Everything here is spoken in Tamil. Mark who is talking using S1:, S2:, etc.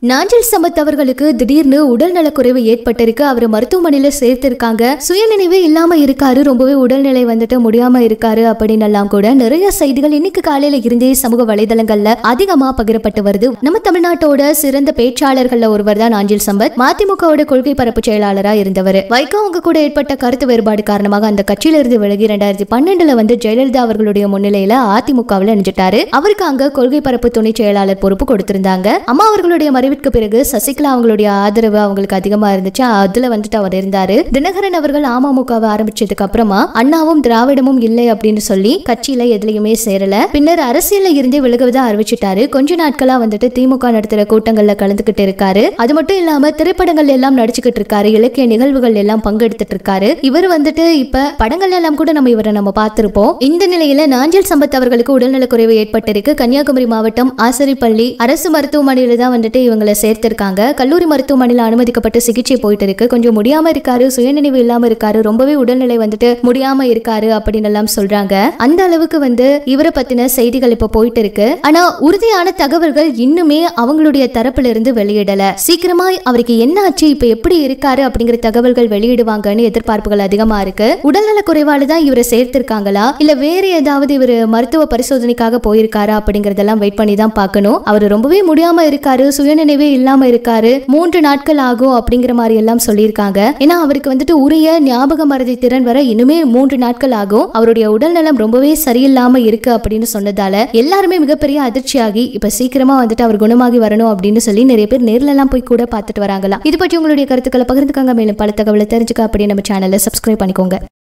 S1: நாஞ்சில் சம்பத் அவர்களுக்கு திடீர்னு உடல் நலக்குறைவு ஏற்பட்டிருக்கு அவர் மருத்துவமனையில சேர்த்திருக்காங்க சுயநினைவே இல்லாம இருக்காரு ரொம்பவே உடல்நிலை வந்துட்டு முடியாம இருக்காரு அப்படின்னு எல்லாம் கூட நிறைய செய்திகள் இன்னைக்கு காலையில இருந்தே சமூக வலைதளங்கள்ல அதிகமா பகிரப்பட்டு வருது நம்ம தமிழ்நாட்டோட சிறந்த பேச்சாளர்கள்ல ஒருவர் தான் நாஞ்சில் சம்பத் மதிமுகவோட கொள்கை பரப்பு செயலாளரா இருந்தவர் வைகோ அவங்க கூட ஏற்பட்ட கருத்து வேறுபாடு காரணமாக அந்த கட்சியில இருந்து விலகி ரெண்டாயிரத்தி பன்னெண்டுல வந்து ஜெயலலிதா அவர்களுடைய முன்னிலையில அதிமுகவில் இணைஞ்சிட்டாரு அவருக்கு அங்க கொள்கை பரப்பு துணை செயலாளர் பொறுப்பு கொடுத்திருந்தாங்க அம்மா அவர்களுடைய மறைவிற்கு பிறகு சசிகலா அவங்களுடைய ஆதரவு அவங்களுக்கு அதிகமா இருந்துச்சு அதுல வந்துட்டு அவர் இருந்தாரு தினகரன் அவர்கள் அமமுகவை ஆரம்பிச்சதுக்கு அப்புறமா அண்ணாவும் திராவிடமும் இல்லை அப்படின்னு சொல்லி கட்சியில எதுலயுமே சேரல பின்னர் அரசியல்ல இருந்தே விலகுவதா அறிவிச்சிட்டாரு கொஞ்ச நாட்களா வந்துட்டு திமுக நடத்துற கூட்டங்கள்ல கலந்துகிட்டு இருக்காரு அது மட்டும் இல்லாம திரைப்படங்கள் எல்லாம் நடிச்சுக்கிட்டு இருக்காரு இலக்கிய நிகழ்வுகள் எல்லாம் பங்கெடுத்துட்டு இருக்காரு இவர் வந்துட்டு இப்ப படங்கள் எல்லாம் கூட நம்ம இவரை நம்ம பார்த்திருப்போம் இந்த நிலையில நாஞ்சல் சம்பத் அவர்களுக்கு உடல்நலக்குறைவு ஏற்பட்டிருக்கு கன்னியாகுமரி மாவட்டம் ஆசரிப்பள்ளி அரசு மருத்துவமனையில தான் வந்துட்டு இவங்களை சேர்த்திருக்காங்க கல்லூரி மருத்துவமனையில அனுமதிக்கப்பட்டு சிகிச்சை போயிட்டு இருக்கு கொஞ்சம் முடியாம இருக்காரு சுயநினைவு இல்லாம இருக்காரு ரொம்பவே உடல்நிலை வந்துட்டு முடியாம இருக்காரு அப்படின்னு எல்லாம் சொல்றாங்க அந்த அளவுக்கு வந்து இவரை பத்தின செய்திகள் இப்ப போயிட்டு இருக்கு ஆனா உறுதியான தகவல்கள் இன்னுமே அவங்களுடைய தரப்புல இருந்து வெளியிடல சீக்கிரமா அவருக்கு என்ன ஆச்சு இப்ப எப்படி இருக்காரு அப்படிங்கிற தகவல்கள் வெளியிடுவாங்கன்னு எதிர்பார்ப்புகள் அதிகமா இருக்கு உடல்நல குறைவால தான் இவரை சேர்த்திருக்காங்களா இல்ல வேற ஏதாவது இவர் மருத்துவ பரிசோதனைக்காக போயிருக்காரா அப்படிங்கறதெல்லாம் வெயிட் பண்ணி தான் பார்க்கணும் அவர் ரொம்பவே முடியாம இருக்காரு சுயநினைவே இல்லாம இருக்காரு மூன்று நாட்கள் ஆகும் அப்படிங்கிற மாதிரி எல்லாம் சொல்லியிருக்காங்க ஏன்னா அவருக்கு வந்துட்டு உரிய ஞாபக மறதி திறன் வர இன்னுமே மூன்று நாட்கள் ஆகும் அவருடைய உடல்நலம் ரொம்பவே சரியில்லாம இருக்கு அப்படின்னு சொன்னதால எல்லாருமே மிகப்பெரிய அதிர்ச்சியாகி இப்ப சீக்கிரமா வந்துட்டு அவர் குணமாகி வரணும் அப்படின்னு சொல்லி நிறைய பேர் நேர்ல எல்லாம் போய் கூட பார்த்துட்டு வராங்களாம் இது பற்றி உங்களுடைய கருத்துக்களை பகிர்ந்துக்காங்க மேலும் பல தகவலை தெரிஞ்சுக்க அப்படி நம்ம சேனலை சப்ஸ்கிரைப் பண்ணிக்கோங்க